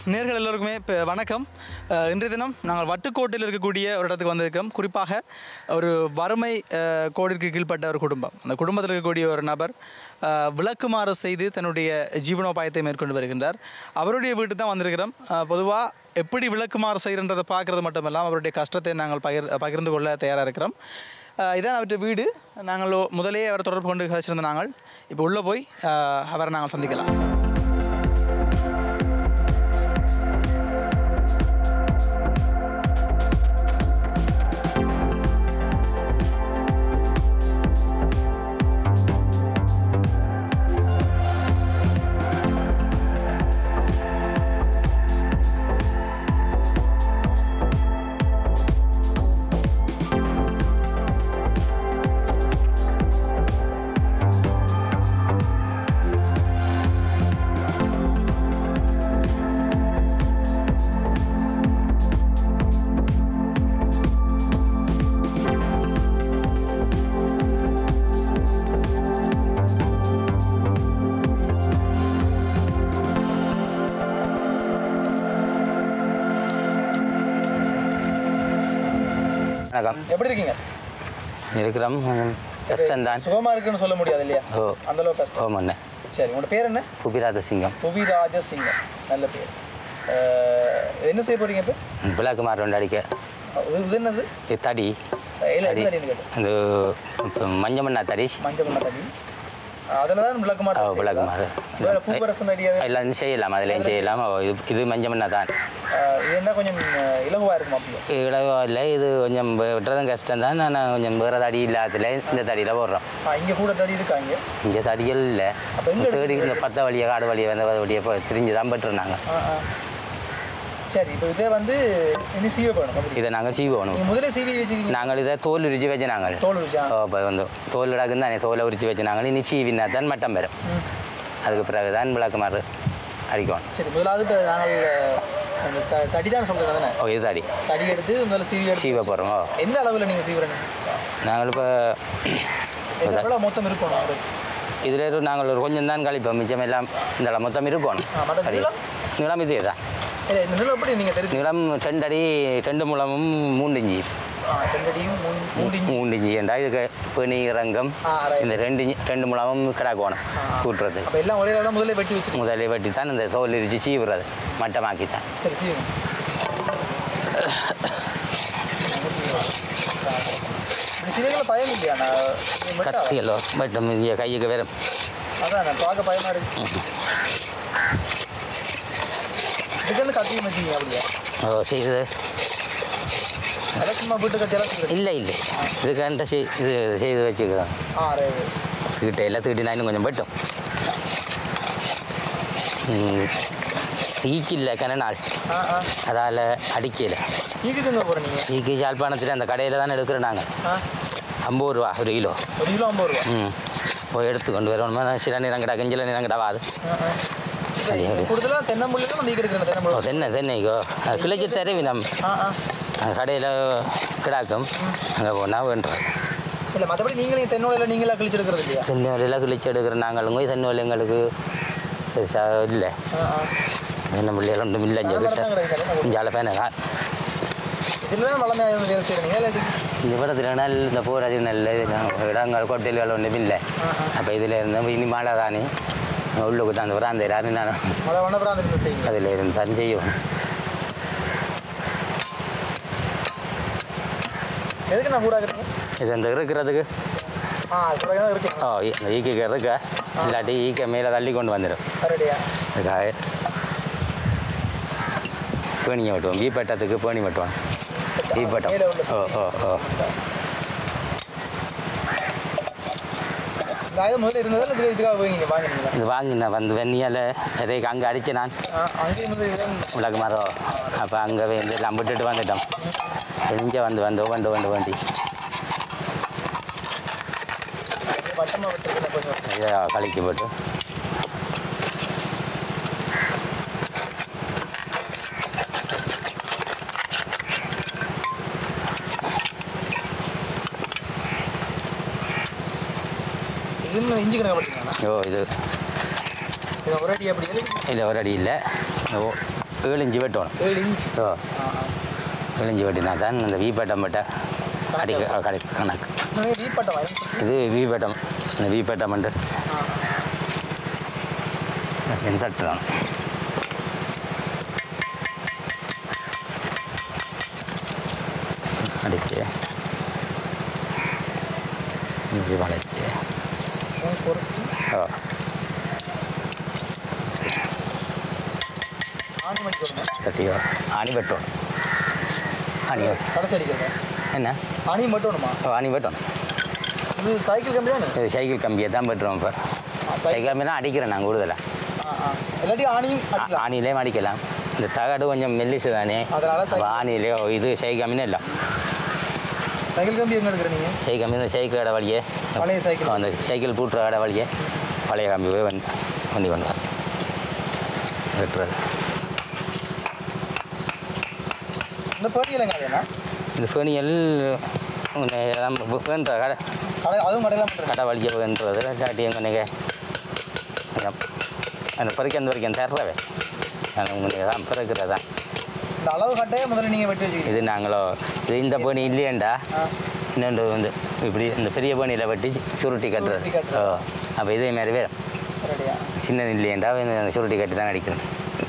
நேர்கள் எல்லோருக்குமே இப்போ வணக்கம் அஹ், இன்றைய தினம் நாங்கள் வட்டுக்கோட்டையில் இருக்கக்கூடிய ஒரு இடத்துக்கு வந்திருக்கிறோம் குறிப்பாக ஒரு வறுமை அஹ், கோடிற்கு கீழ்ப்பட்ட ஒரு குடும்பம் அந்த குடும்பத்தில் இருக்கக்கூடிய ஒரு நபர் அஹ், விளக்குமாறு செய்து தன்னுடைய ஜீவனோபாயத்தை மேற்கொண்டு வருகின்றார் அவருடைய வீட்டு தான் வந்திருக்கிறோம் பொதுவாக எப்படி விளக்குமாறு செய்கிறன்றதை பார்க்குறது மட்டும் இல்லாமல் அவருடைய கஷ்டத்தை நாங்கள் பகிர் பகிர்ந்து கொள்ள தயாராக இருக்கிறோம் அஹ், இதான் அவருடைய வீடு நாங்கள் முதலே அவரை தொடர்பு கொண்டு கழிச்சிருந்த நாங்கள் இப்போ உள்ளே போய் அஹ், அவரை நாங்கள் சந்திக்கலாம் வணக்கம் எப்படி இருக்கீங்க இருக்கிறோம் கஷ்டம்தான் சுகமா இருக்குன்னு சொல்ல முடியாது இல்லையா ஓ அந்த அளவுக்கு கஷ்டம் ஓம் அண்ணே சரி உங்களோட பேர் என்ன குபிராத சிங்கம் புவிராஜ சிங்கம் நல்ல பேர் அஹ், என்ன செய்ய போறீங்க இப்போ விளக்குமார் ரெண்டு அடிக்க இது இது என்னது இது தடி இல்லை தடி என்ன தடின்னு கேட்டேன் அந்த இப்போ மஞ்சமண்ணா தடி மஞ்சள் பண்ண தடி அதில் தான் விளக்கு ஓ மாட்டோம் விளக்குமார் வேற பூவரசன் அடியாவே எல்லாம் செய்யலாம் அதிலையும் செய்யலாம் ஓ, இது இது மஞ்சமண்ணா தான் அஹ், இது என்ன கொஞ்சம் அஹ், இலகுவா இருக்குமா அப்படியே இளவோ இல்லை இது கொஞ்சம் விட்டுறதும் கஷ்டம் தான் நான் கொஞ்சம் வேறு தடி இல்லாததுல இந்த தடியில் போடுறோம் ஆ, இங்க கூட தடி இருக்காங்க இங்கே தடிகள் இல்லை அப்ப எங்க தேடி இந்த பத்த வழியை காடு வழியை வந்த வழியை போய் திரிஞ்சு தான் பெற்றுருந்தாங்க ஆ, ஆ. சரி இப்போ இதே வந்து இனி சீவ போகணும் அப்படி இதை நாங்கள் சீவோணும் நீங்க முதலே சீவி வச்சுக்கிங்க நாங்கள் இதை தோல் உரிச்சு வச்சு நாங்கள் தோல் வச்சா ஓ இப்போ வந்து தோல் இடாக்குன்னு தானே தோலை உரிச்சு வச்சு நாங்கள் இனி சீவினா தான் மட்டம் பெறும் ம். அதுக்கு பிறகு தான் விளக்குமாறு அடிக்கணும் சரி முதலாவது இப்போ நாங்கள் அந்த த- தடி தான் சொல்கிறேன் தானே ஓ இது அடி தடி எடுத்து முதல்ல சீவி எடுத்து சீவ போகிறோம் ஓ எந்த அளவில் நீங்கள் சீவுறீங்க நாங்கள் இப்போ எவ்வளோ மொத்தம் இருக்கணும் அது இதில் ஒரு நாங்கள் ஒரு கொஞ்சம் தான் கழிப்போம் மிச்சம் எல்லாம் இந்த மொத்தம் இருக்கணும் ஆ, மற்ற சரி நீளம்? நிலம் இதே தான் இல்லை இந்த நிலம் எப்படி நீங்கள் தெரிஞ்சு நிலம் ரெண்டு அடி ரெண்டு முழமும் மூன்று இஞ்சி ரெண்டடியும் மூணு மூணு இன்ச் மூன்று இஞ்சி என்றால் இதுக்கு பெணி ரங்கம் ஆ, right. இந்த ரெண்டு இஞ்சி ரெண்டு முழமும் கிடக்கணும் கூட்டுறது அப்போ எல்லாம் ஒரே அளவு முதல்ல வெட்டி வச்சு முதலே வெட்டி தான் இந்த தோல் இரிச்சு சீவுறது மட்டமாக்கி தான் சரி சீவுங்க இப்படி சிலைகளை பயம் இல்லையா நான் இது மட்டும் கத்தியலோ பட் இங்கே கையுக்கு வேறு அதான் நான் பார்க்க பயமா இருக்கு இதுக்கு கத்தியும் வச்சுங்க அப்படியா ஓ செய்து அதை சும்மா வீட்டு கத்தியெல்லாம் சொல்லுங்க இல்லை இல்லை இதுக்காண்ட செய் இது செய்து வச்சுக்கிறோம் ஆ ரைட் தீட்ட எல்லாம் தீட்டினா இன்னும் கொஞ்சம் போயிட்டோம் ஈக்கு இல்லை கனநாள் ஆ ஆ அதால் அடிக்கல ஈக்குதுங்க போகிறேன் நீங்கள் ஈக்கு யாழ்ப்பாணத்தில் அந்த கடையில் தான் எடுக்கிறோம் நாங்கள் ஆ ஐம்பது ரூபா ஒரு கிலோ ஒரு கிலோ ஐம்பது ரூபா ம் போய் எடுத்து கொண்டு வரணும் சில நிறம் கிடா கஞ்சில நிறம் கிடவாது ஆ ஆ சரி, சரி. கூடுதலாக தென்னம்புள்ளி தான் நீ எடுக்கிறேன் ஓ தென்னம்புள்ளி தென்னை தென்னைக்கோ அது கிளைச்சி தரவி நம் ஆ ஆ அந்த கடையில் கிடாக்கும் அங்கே போனால் வேண்டுறோம் இல்லை மற்றபடி நீங்களே தென்னோடையில் நீங்களா கழிச்சு எடுக்கிறது இல்லையா தென்னை வலையில் கிழிச்சு எடுக்கிற நாங்களுங்க தென்னை வலை எங்களுக்கு பெருசாக இல்லை ஆ ஆ தென்னை பிள்ளைகள் ஒன்றும் இல்லை இங்கே கிட்ட இஞ்சால பேனை தான் இதில் தான் வளர்ந்து வேலை செய்கிறீங்க இல்லாட்டி இந்த படத்தில் நல்ல இந்த போராதி நல்ல இடங்கள் கொட்டைகள் ஒன்றும் இல்லை அப்போ இதில் இருந்தோம் இனி மழை தானே உள்ளுக்கு தான் அந்த வராந்த யாரு நான் மழை வனப்புறம் அந்த செய்யுங்க அதில் இருந்து தான் செய்வோம் எதுக்கு நான் கூட இருக்கிறீங்க இது அந்த இருக்கிறதுக்கு ஆ கூட தான் இருக்கீங்க ஓ இந்த ஈக்கைக்கு இருக்க இல்லாட்டி ஈக்கை மேலே தள்ளி கொண்டு வந்துடும் கரெக்டியா அதுக்காக பேணியை வெட்டுவோம் வீப்பட்டத்துக்கு பேணி வெட்டுவோம் வீப்பட்டம் மேலே உள்ள ஓ ஓ ஓ இந்த ஆயுதம் முதல்ல இருந்ததா இல்லை இதுக்காக போய் நீங்கள் வாங்கினீங்களா இது வாங்கி நான் வந்து வெண்ணியால் நிறைய அங்கே அடித்தேன் நான் ஆ அங்கேயும் வந்து இதுதான் விளக்கு மரம் அப்போ அங்கே வந்து எல்லாம் விட்டுட்டு வந்துட்டோம் இங்கே வந்து வந்து வண்டு வண்டு வண்டி வட்டமாக விட்டுருக்கேன் கொஞ்சம் இதை கழிச்சு போட்டு இதுன்னு இஞ்சி கணக்கு படிக்கீங்களா ஓ இது இது ஒரு அடி அப்படி இல்லை இல்லை ஒரு அடி இல்லை ஓ ஏழு இஞ்சி வெட்டணும் ஏழு இன்ச் ஓ ஆ ஆ ஏழு இஞ்சி வெட்டினா தான் இந்த வீப்பட்டம் பட்ட அடிக்க கடை கணக்கு நீங்கள் வீப்பட்டவா இது வீப்பட்டம் இந்த வீப்பட்டம் வந்து தட்டுறோம் அடிச்சு இப்படி வளைச்சு பொறுத்து ஓ ஆணி மணி கொடுங்க தட்டியோ ஆணி வெட்டணும் ஆணி கடைசி அடிக்கிறதா என்ன ஆணி மட்டும்மா ஓ ஆணி வெட்டணும் இது சைக்கிள் கம்பி தானே இது சைக்கிள் கம்பியை தான் வெட்டுறோம் இப்போ சைக்கிள் கம்பி தான் அடிக்கிறேன் நான் கூடுதலாக ஆ ஆ இல்லாட்டி ஆணியும் அடிக்கலாம் ஆணிலேயும் அடிக்கலாம் இந்த தகடு கொஞ்சம் மெல்லிசு தானே அதனால அப்போ சைக்கிள் ஆணிலேயோ இது சைக்கிள் கம்பின்னு இல்லை சைக்கிள் கம்பி எங்கே எடுக்கிற நீங்கள் சைக்கிள் கம்பி இந்த சைக்கிள் கடை வழியே பழைய சைக்கிள் அந்த சைக்கிள் பூட்டுற கடை வழியே பழைய கம்பி போய் வண்டி வண்டி கொண்டு வரேன் வெட்டுறது இந்த பேட்டியில் எங்கே அண்ணா இந்த ஃபேனியல் வேண்ட கடை கடை அதுவும் கடையில் பண்ணுறேன் கடை வழியே வேண்டுறது இல்லாட்டி எங்கே நீங்கள் அந்த பறிக்க அந்த வரைக்கும் தர்றவே நான் உங்களுக்கு தான் பிறக்கிறதா இந்த அளவு கட்டையே முதல்ல நீங்கள் வெட்டி வச்சுக்கிங்க இது நாங்களோ இது இந்த பேணி இல்லையேண்டா ஆ இன்னொன்று வந்து இப்படி இந்த பெரிய பேணியில் வெட்டி சுருட்டி கட்டுறது சுருட்டி கட்டுறது. ஓ அப்போ இதே மாதிரி வேறு ரெடியா சின்ன இல்லையேண்டா இந்த சுருட்டி கட்டி தான் அடிக்கணும்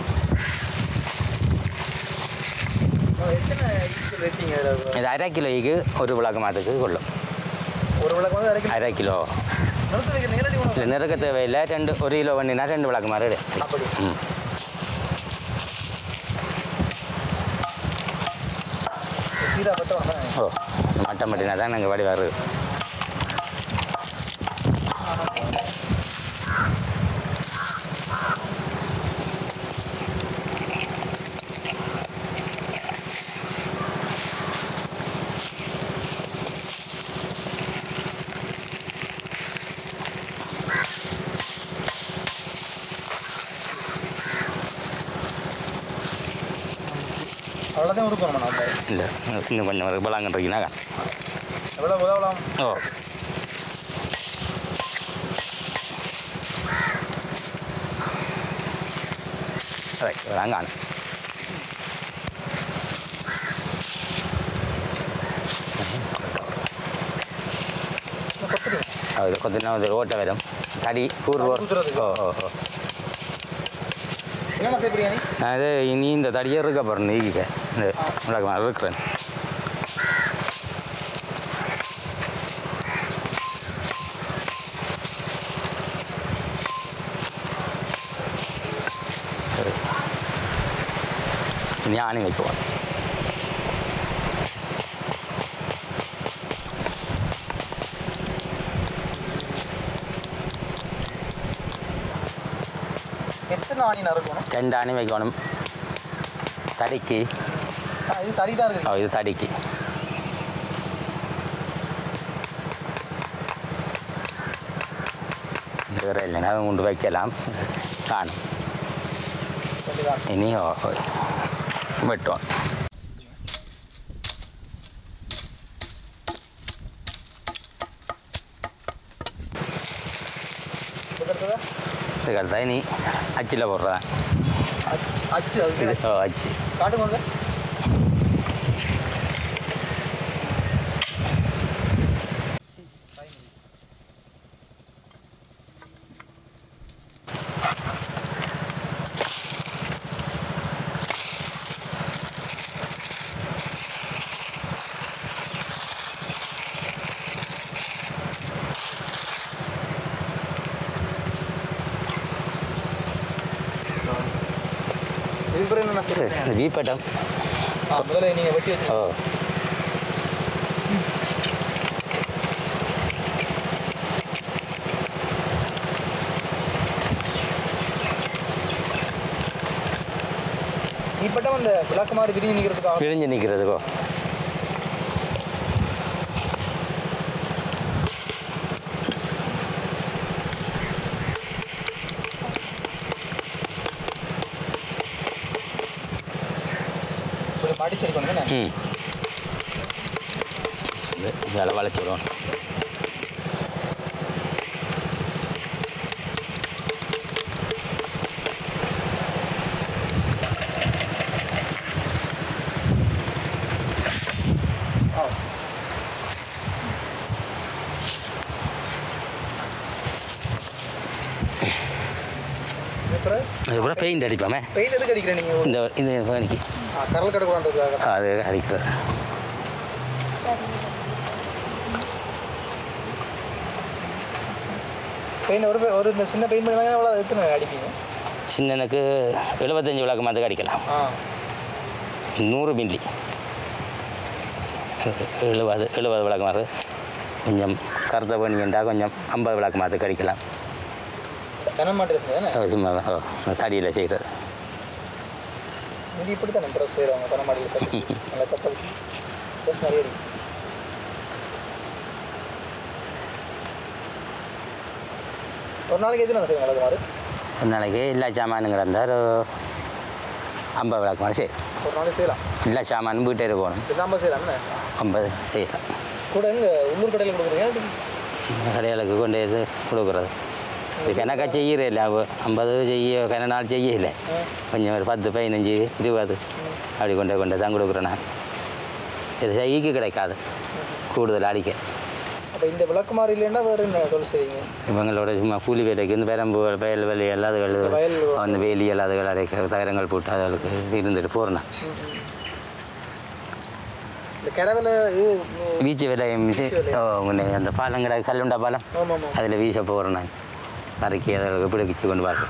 எத்தனை இன்ச்சு வெட்டிங்க இதில் இது அரை கிலோய்க்கு ஒரு விளக்கமாத்துக்கு கொள்ளும் ஒரு விளக்கு வந்து அரைக்கி அரை கிலோ நிறுத்தி வைக்க நேரடி உணவு இல்லை நிறக்க தேவையில்லை ரெண்டு ஒரு கிலோ வண்டினா ரெண்டு விளக்கு மாதிரி அப்படி ம் சீதா வெட்டணும் தானே ஓ மட்டம் மட்டினா தான் நாங்கள் வடி வருது அவ்வளோதான் உடுக்கணும் நம்ம இல்லை இன்னும் கொஞ்சம் விளாங்கன்றீங்கன்னாக்கா எவ்வளோ உதவலாம் ஓ ரைட் விளாங்கான கொத்துறீங்க அது கொஞ்சம் ஒரு ஓட்டை வரும் தடி கூறு தடி ஓ குத்துறதுக்கு. ஓ ஓ ஓ என்னென்ன செய்ய பிரியாணி நான் இது நீ இந்த தடியே இருக்க பாருங்க நீக்கிக்க இந்த விளக்கமா இருக்கிறேன் சரி. இனி ஆணி வைக்குவோம் எத்தனை ஆணி நறுக்கணும் ரெண்டு ஆணி வைக்கணும் தடிக்கு ஆ, இது தறி தான் இருக்குது ஓ இது தடிக்கு வேறு இல்லைன்னா அதை கொண்டு வைக்கலாம் காணும் இதுதான். இனி ஓ, ஓ, வெட்டுவோம் இது அடுத்ததா? இதுக்கு தான் இனி அச்சில் போடுறதான் அச்சு அச்சு அது இது ஓ அச்சு காட்டுங்க வந்து இதுக்கு பிறகு என்ன சரி, செய்யுங்க இந்த வீப்பட்டம் ஆ முதல்ல நீங்கள் வெட்டி வச்சு ஓ இப்பட்டம் அந்த விளக்கு மாதிரி விரிஞ்சு நிற்கிறதுக்காக பிரிஞ்சு நிற்கிறதுக்கோ இப்படி மடிச்சு எடுக்கணும் தானே ம் இது இதெல்லாம் வளைச்சி விடுவோம் பெயிண்ட் அடிப்போமே பெயிண்ட் எதுக்கு அடிக்கிறேன் நீங்கள் இந்த இந்த பணிக்கு கரல் கடை கொண்டாந்துருக்காங்க அது அடிக்கிறது பெயிண்ட் ஒரு ஒரு இந்த சின்ன பெயிண்ட் பண்ணி எவ்வளோ எத்தனை அடிப்பீங்க சின்னனுக்கு எழுபத்தஞ்சு விளக்கு மாத்துக்கு அடிக்கலாம் ஆ நூறு மில்லி எழுபது எழுபது விளக்கு மாறு கொஞ்சம் கருத்த பணியண்டா கொஞ்சம் ஐம்பது விளக்கு மாத்துக்கு அடிக்கலாம் கன மாட்டேன் தானே அது சும்மா ஓ, தடியில் செய்கிறது இங்கே இப்படி தானே ப்ரெஸ் செய்கிறவங்க கன மாட்டில் சப்பி நல்லா சப்பல் ப்ரெஸ் நிறைய அடிக்கும் ஒரு நாளைக்கு எத்தனை செய்யுங்க வழக்கு மாறு ஒரு நாளைக்கு எல்லா சாமானுங்க இருந்தால் ஒரு ஐம்பது விளக்கு மாறு சரி ஒரு நாளைக்கு செய்யலாம் எல்லா சாமானும் வீட்டே போகணும் இல்லாமல் செய்யலாம் என்ன ஐம்பது செய்யலாம் கூட எங்கே உள்ளூர் கடையில் கொடுக்குறீங்க கடைகளுக்கு கொண்டு இது கொடுக்குறது இது கணக்கா செய்யறதில்ல ஐம்பது செய்ய கன நாள் செய்யல கொஞ்சம் ஒரு பத்து பதினஞ்சு இருபது அப்படி கொண்டு கொண்டு தான் கொடுக்குறேன் நான் இது செய்யிக்கு கிடைக்காது கூடுதல் அடிக்க அப்போ இந்த விளக்குமாறு இல்லைன்னா வேறு என்ன தொழில் செய்வீங்க இவங்களோட சும்மா கூலி வேலைக்கு இந்த பெரம்பு வயல் வேலி எல்லாதுகள் வயல் அந்த வேலி எல்லாதுகள் அடைக்க தகரங்கள் போட்டு அதுகளுக்கு இருந்துட்டு போகிறேன் இந்த கிடவில் இது வீச்சு விலையம் ஓ முன்னே அந்த பாலம் கிடக்கு கல்லுண்டா பாலம் ஆமாம் ஆமாம் அதில் வீச போகிறேன் நான் கரைக்கி அதில் பிடிச்சி கொண்டு பார்க்க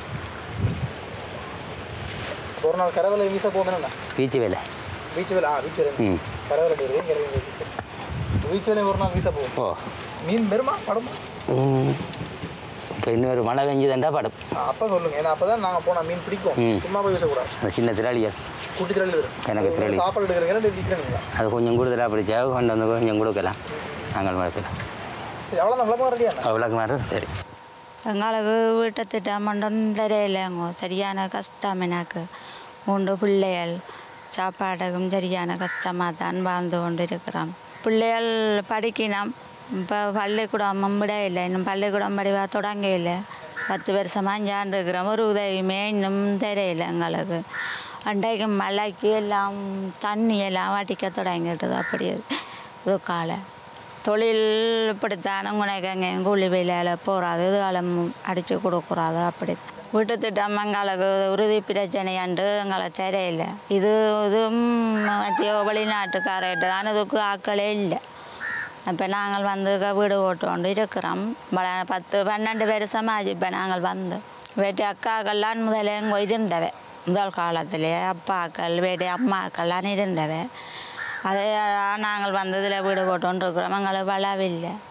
ஒரு நாள் கடவுளை வீச போகணும்னா வீச்சு வேலை பீச் வேலை ஆ பீச் வேலை ம் கடவுளை இருக்குது கடவுளை வீச பீச் வேலை ஒரு நாள் வீச போகும் ஓ மீன் பெருமா படமா இப்போ இன்னொரு மழை பெஞ்சுதாண்டா படம் அப்போ சொல்லுங்க ஏன்னா அப்போ தான் நாங்கள் போனால் மீன் பிடிக்கும் ம். சும்மா போய் வீசக்கூடாது அந்த சின்ன திராளியா குட்டி திரளி வரும் எனக்கு திரளி. சாப்பாடு எடுக்கிறீங்களா விற்கிறீங்களா அது கொஞ்சம் கூடுதலாக பிடிச்சா கொண்டு வந்து கொஞ்சம் கொடுக்கலாம் நாங்கள் மழைக்கலாம் சரி அவ்வளோதான் விளக்கமாக ரெடியாண்ணா அவ்வளோக்கு மாதிரி சரி எங்களுக்கு வீட்டை திட்டமண்டும் தெரியலைங்க சரியான கஷ்டம் எனக்கு மூன்று பிள்ளைகள் சாப்பாடுக்கும் சரியான கஷ்டமாக தான் வாழ்ந்து கொண்டு இருக்கிறோம் பிள்ளைகள் படிக்கணும் இப்போ பள்ளிக்கூடம் விட இல்லை இன்னும் பள்ளிக்கூடம் படிவா தொடங்க இல்லை பத்து வருஷமாக ஞான் இருக்கிறோம் ஒரு உதவியுமே இன்னும் தெரியல எங்களுக்கு அன்றைக்கு மழைக்கு எல்லாம் தண்ணி எல்லாம் வடிக்க தொடங்கிட்டது அப்படி இது காலை தொழில் இப்படித்தானே உனக்கு எங்கே கூலி வேலையில் போகிறாது இதுகாலம் அடித்து கொடுக்குறாது அப்படி வீட்டு திட்டம் எங்களுக்கு உறுதி பிரச்சனையாண்டு எங்களை தெரியல இது இதுவும் மத்திய வெளிநாட்டுக்காரர்கிட்ட தான் இதுக்கு ஆக்களே இல்லை இப்போ நாங்கள் வந்து க- வீடு ஓட்டுக்கொண்டு இருக்கிறோம் பல- பத்து பன்னெண்டு வருஷமாச்சு இப்போ நாங்கள் வந்து வேட்டி அக்காக்கள்லாம் முதல்ல எங்கே இருந்தவை முதல் காலத்திலே அப்பாக்கள் வேட்டி அம்மாக்கள்லாம் இருந்தவை அதே நாங்கள் வந்ததில் வீடு போட்டோன்னு இருக்கிறோம் எங்களுக்கு வளவில்லை